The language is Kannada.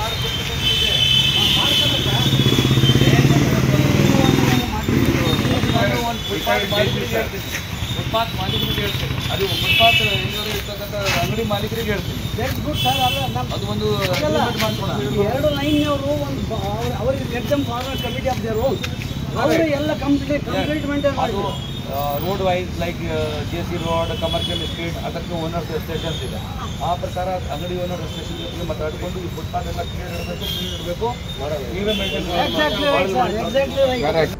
ಒಂದು ಫುಟ್ಪಾತ್ ಮಾಲೀಕರಿಗೆ ಹೇಳ್ತೀನಿ ಫುಟ್ಪಾತ್ ಮಾಲೀಕರಿಗೆ ಹೇಳ್ತೀನಿ ಅದು ಫುಟ್ಪಾತ್ ಹೆಂಗಾದ್ರು ಇರ್ತಕ್ಕಂಥ ಅಂಗಡಿ ಮಾಲೀಕರಿಗೆ ಹೇಳ್ತೀನಿ ದಟ್ಸ್ ಗುಡ್ ಸರ್ ಅಲ್ಲ ನಮ್ಮ ಅದು ಒಂದು agreement ಮಾಡ್ಕೊಳ್ಳೋಣ ಈ ಎರಡು ಲೈನ್ನವರು ಒಂದು ಬ- ಅವ್ರ- ಅವರಿಗೆ let them forward committee of their own ಅವರು ಎಲ್ಲ ಕಂಪ್ಲೀಟ್ ಕಂಪ್ಲೀಟ್ ಮೇಂಟೈನ್ ಅದು ಮಾಡಿ road wise like J C road commercial estate ಅದಕ್ಕೆ ಓನರ್ಸ್ ಎಸ್ಟೇಷನ್ಸ್ ಇದೆ ಆ ಪ್ರಕಾರ ಅಂಗಡಿ ಓನರ್ ಎಸ್ಟೇಷನ್ ಜೊತೆಗೆ ಮಾತಾಡಿಕೊಂಡು ಈ ಫುಟ್ಪಾತ್ ಎಲ್ಲ ಕ್ಲಿಯರ್ ಇಡಬೇಕು ಕ್ಲೀನ್ ಇಡಬೇಕು ನೀವೇ maintain exactly right sir exactly right